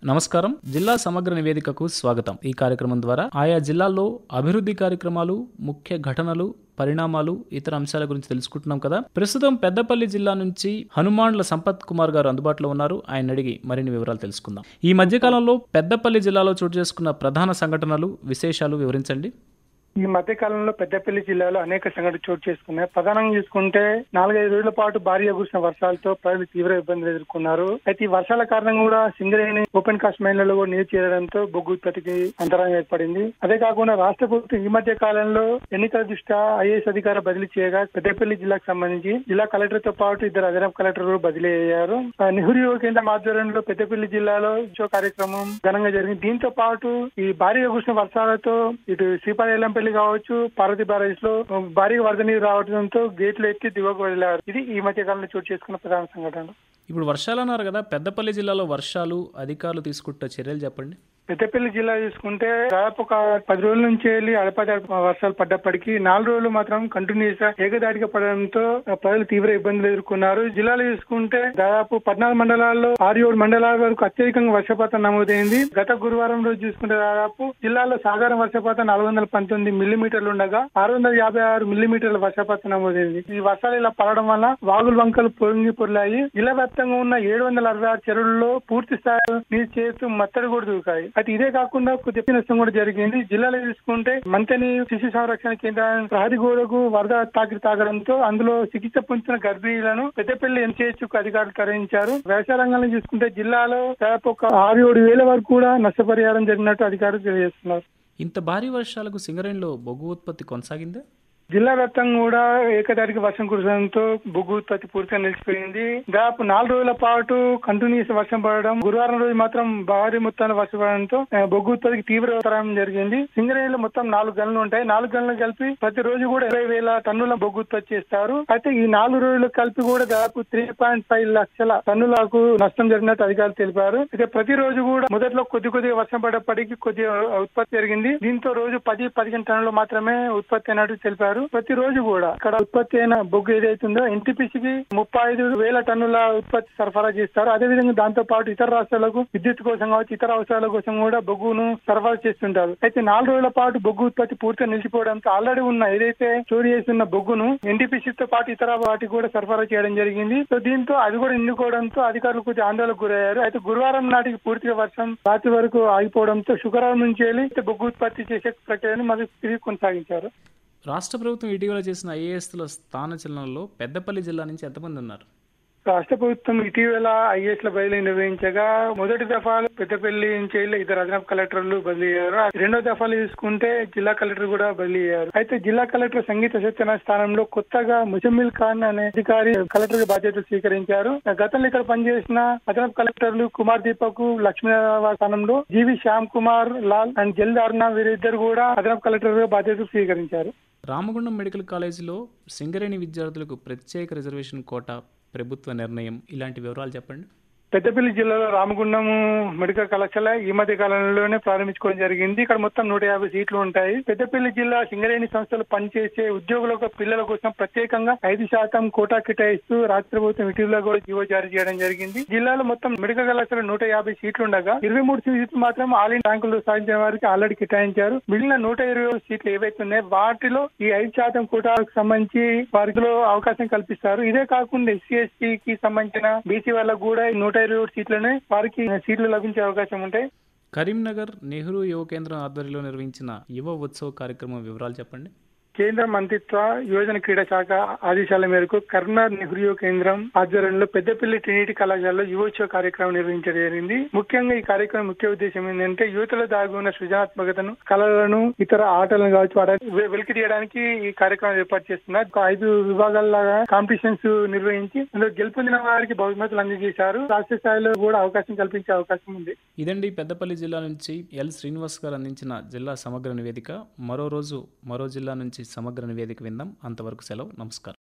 నమస్కారం జిల్లా సమగ్ర నివేదికకు స్వాగతం ఈ కార్యక్రమం ద్వారా ఆయా జిల్లాల్లో అభివృద్ధి కార్యక్రమాలు ముఖ్య ఘటనలు పరిణామాలు ఇతర అంశాల గురించి తెలుసుకుంటున్నాం కదా ప్రస్తుతం పెద్దపల్లి జిల్లా నుంచి హనుమాన్ల సంపత్ కుమార్ గారు అందుబాటులో ఉన్నారు ఆయన అడిగి మరిన్ని వివరాలు తెలుసుకుందాం ఈ మధ్య కాలంలో పెద్దపల్లి జిల్లాలో చోటు చేసుకున్న ప్రధాన సంఘటనలు విశేషాలు వివరించండి ఈ మధ్య కాలంలో పెద్దపల్లి జిల్లాలో అనేక సంఘటనలు చోటు చేసుకున్నాయి ప్రధానంగా చూసుకుంటే నాలుగైదు రోజుల పాటు భారీగా కురిసిన వర్షాలతో ప్రజలు తీవ్ర ఇబ్బందులు ఎదుర్కొన్నారు అయితే ఈ వర్షాల కారణంగా కూడా సింగరేణి ఓపెన్ కాస్ట్ మైన్లలో కూడా నీరు చేరడంతో బొగ్గు ఉత్పత్తికి అంతరాయం ఏర్పడింది అదే కాకుండా రాష్ట్ర ప్రభుత్వం ఈ మధ్య కాలంలో ఎన్నికల దృష్ట్యా ఐఏఎస్ అధికార బదిలీ చేయగా పెద్దపల్లి జిల్లాకు సంబంధించి జిల్లా కలెక్టర్ తో పాటు ఇద్దరు అదనపు కలెక్టర్లు బదిలీ అయ్యారు ఆ, నెహ్రూ యువ కేంద్రం ఆధ్వర్యంలో పెద్దపల్లి జిల్లాలో ఉత్సవ కార్యక్రమం ఘనంగా జరిగింది దీంతో పాటు ఈ భారీగా కురిసిన వర్షాలతో ఇటు శ్రీపాదెల్లంపల్లి కావచ్చు పార్వతీ బ్యారేజ్ లో భారీగా వరద నీరు రావడంతో గేట్లు ఎత్తి దిగువకు వదిలారు ఇది ఈ మధ్య కాలంలో చోటు చేసుకున్న ప్రధాన సంఘటన ఇప్పుడు వర్షాలు అన్నారు కదా పెద్దపల్లి జిల్లాలో వర్షాలు అధికారులు తీసుకుంటున్న చర్యలు చెప్పండి పెద్దపల్లి జిల్లా చూసుకుంటే దాదాపు ఒక పది రోజుల నుంచి వెళ్ళి అడపది వర్షాలు పడ్డప్పటికీ నాలుగు రోజులు మాత్రం కంటిన్యూస్ గా ఏకదాటిగా పడడంతో ప్రజలు తీవ్ర ఇబ్బందులు ఎదుర్కొన్నారు జిల్లాలో చూసుకుంటే దాదాపు పద్నాలుగు మండలాల్లో ఆరు ఏడు మండలాల వరకు అత్యధికంగా వర్షపాతం నమోదైంది గత గురువారం రోజు చూసుకుంటే దాదాపు జిల్లాలో సాధారణ వర్షపాతం నాలుగు వందల పంతొమ్మిది మిల్లీమీటర్లు ఉండగా ఆరు వందల యాభై ఆరు మిల్లీమీటర్ల వర్షపాతం నమోదైంది ఈ వర్షాలు ఇలా పడడం వల్ల వాగులు వంకలు పొంగి పొర్లాయి జిల్లా వ్యాప్తంగా ఉన్న ఏడు వందల అరవై ఆరు చెరువుల్లో పూర్తి స్థాయిలో నీరు చేస్తూ మత్తడి కూడా దూకాయి అయితే ఇదే కాకుండా కొద్ది నష్టం కూడా జరిగింది జిల్లాలో చూసుకుంటే మంతని శిశు సంరక్షణ కేంద్రం ప్రహరీ గోడకు వరద తాకి తాగడంతో అందులో చికిత్స పొందుతున్న గర్భిణీలను పెద్దపల్లి ఎంసీహెచ్ కు అధికారులు తరలించారు వ్యవసాయ రంగంలో చూసుకుంటే జిల్లాలో దాదాపు ఒక ఆరు ఏడు వేల వరకు కూడా నష్టపరిహారం జరిగినట్టు అధికారులు తెలియజేస్తున్నారు ఇంత భారీ వర్షాలకు సింగరేణిలో బొగ్గు ఉత్పత్తి కొనసాగిందా జిల్లా వ్యాప్తంగా కూడా ఏకదాటికి వర్షం కురవడంతో బొగ్గు ఉత్పత్తి పూర్తిగా నిలిచిపోయింది దాదాపు నాలుగు రోజుల పాటు కంటిన్యూస్ వర్షం పడడం గురువారం రోజు మాత్రం భారీ మొత్తంలో వర్షం పడడంతో ఆ, బొగ్గు ఉత్పత్తికి తీవ్ర అంతరాయం జరిగింది సింగరేణిలో మొత్తం నాలుగు గనులు ఉంటాయి నాలుగు గనులు కలిపి ప్రతి రోజు కూడా ఇరవై వేల టన్నుల బొగ్గు ఉత్పత్తి చేస్తారు అయితే ఈ నాలుగు రోజులు కలిపి కూడా దాదాపు త్రీ పాయింట్ ఫైవ్ లక్షల టన్నులకు నష్టం జరిగినట్టు అధికారులు తెలిపారు అయితే ప్రతిరోజు కూడా మొదట్లో కొద్ది కొద్దిగా వర్షం పడేప్పటికీ కొద్దిగా ఉత్పత్తి జరిగింది దీంతో రోజు పది పదిహేను టన్నులు మాత్రమే ఉత్పత్తి అయినట్టు తెలిపారు ప్రతిరోజు కూడా ఇక్కడ ఉత్పత్తి అయిన బొగ్గు ఏదైతుందో ఎన్టీపీసీకి ముప్పై ఐదు వేల టన్నుల ఉత్పత్తి సరఫరా చేస్తారు అదేవిధంగా దాంతో పాటు ఇతర రాష్ట్రాలకు విద్యుత్ కోసం కావచ్చు ఇతర అవసరాల కోసం కూడా బొగ్గును సరఫరా చేస్తుంటారు అయితే నాలుగు రోజుల పాటు బొగ్గు ఉత్పత్తి పూర్తిగా నిలిచిపోవడంతో ఆల్రెడీ ఉన్న ఏదైతే చోరీ చేస్తున్న బొగ్గును ఎన్టీపీసీ తో పాటు ఇతర వాటికి కూడా సరఫరా చేయడం జరిగింది సో దీంతో అది కూడా నిండుకోవడంతో అధికారులు కొద్దిగా ఆందోళనకు గురయ్యారు అయితే గురువారం నాటికి పూర్తిగా వర్షం రాత్రి వరకు ఆగిపోవడంతో శుక్రవారం నుంచి వెళ్ళి బొగ్గు ఉత్పత్తి చేసే ప్రక్రియను మరి తిరిగి కొనసాగించారు రాష్ట్ర ప్రభుత్వం ఇటీవల చేసిన ఐఏఎస్ల స్థాన చలనంలో పెద్దపల్లి జిల్లా నుంచి ఎంతమంది ఉన్నారు రాష్ట్ర ప్రభుత్వం ఇటీవల ఐఏఎస్ ల బదిలీ నిర్వహించగా మొదటి దఫాలు పెద్దపల్లి నుంచి వెళ్ళి ఇద్దరు అదనపు కలెక్టర్లు బదిలీ అయ్యారు రెండో దఫాలు చూసుకుంటే జిల్లా కలెక్టర్ కూడా బదిలీ అయ్యారు అయితే జిల్లా కలెక్టర్ సంగీత సత్యనారాయణ స్థానంలో కొత్తగా ముజమ్మిల్ ఖాన్ అనే అధికారి కలెక్టర్ బాధ్యతలు స్వీకరించారు గతంలో ఇక్కడ పనిచేసిన అదనపు కలెక్టర్లు కుమార్ దీపక్ లక్ష్మీనారాయణ స్థానంలో జీవి శ్యామ్ కుమార్ లాల్ అండ్ జల్దార్నా వీరిద్దరు కూడా అదనపు కలెక్టర్ గా బాధ్యతలు స్వీకరించారు రామగుండం మెడికల్ కాలేజీలో సింగరేణి విద్యార్థులకు ప్రత్యేక రిజర్వేషన్ కోటా ప్రభుత్వ నిర్ణయం ఇలాంటి వివరాలు చెప్పండి పెద్దపల్లి జిల్లాలో రామగుండం మెడికల్ కళాశాల ఈ మధ్య కాలంలోనే ప్రారంభించుకోవడం జరిగింది ఇక్కడ మొత్తం నూట యాభై సీట్లు ఉంటాయి పెద్దపల్లి జిల్లా సింగరేణి సంస్థలు పనిచేసే ఉద్యోగుల పిల్లల కోసం ప్రత్యేకంగా ఐదు శాతం కోటా కేటాయిస్తూ రాష్ట్ర ప్రభుత్వం ఇటీవల కూడా జీవో జారీ చేయడం జరిగింది జిల్లాలో మొత్తం మెడికల్ కళాశాల నూట యాభై సీట్లు ఉండగా ఇరవై మూడు సీట్లు మాత్రం ఆల్ ఇండియా ర్యాంకులు సాధించిన వారికి ఆల్రెడీ కేటాయించారు మిగిలిన నూట ఇరవై సీట్లు ఏవైతే ఉన్నాయో వాటిలో ఈ ఐదు శాతం కోటాకు సంబంధించి వారిలో అవకాశం కల్పిస్తారు ఇదే కాకుండా ఎస్సీ ఎస్టీ కి సంబంధించిన బీసీ వాళ్ళకు కూడా ఈ నూట ఇరవై సీట్లనే వారికి సీట్లు లభించే అవకాశం ఉంటాయి కరీంనగర్ నెహ్రూ యువ కేంద్రం ఆధ్వర్యంలో నిర్వహించిన యువ ఉత్సవ్ కార్యక్రమం వివరాలు చెప్పండి కేంద్ర మంత్రిత్వ యువజన క్రీడా శాఖ ఆదేశాల మేరకు కర్నూలు నెహ్రూ యువ కేంద్రం ఆధ్వర్యంలో పెద్దపల్లి ట్రినిటీ కళాశాలలో యువోత్సవ కార్యక్రమం నిర్వహించడం జరిగింది ముఖ్యంగా ఈ కార్యక్రమం ముఖ్య ఉద్దేశం ఏంటంటే యువతలో దాగి ఉన్న సృజనాత్మకతను కళలను ఇతర ఆటలను కావచ్చు వాటి వె- వెలికి తీయడానికి ఈ కార్యక్రమం ఏర్పాటు చేస్తున్నారు ఒక ఐదు విభాగాల్లాగా కాంపిటీషన్స్ నిర్వహించి అందులో గెలుపొందిన వారికి బహుమతులు అందజేశారు రాష్ట్ర స్థాయిలో కూడా అవకాశం కల్పించే అవకాశం ఉంది ఇదండి పెద్దపల్లి జిల్లా నుంచి ఎల్ శ్రీనివాస్ గారు అందించిన జిల్లా సమగ్ర నివేదిక మరో రోజు మరో జిల్లా నుంచి సమగ్ర నివేదిక విందాం అంతవరకు సెలవు నమస్కారం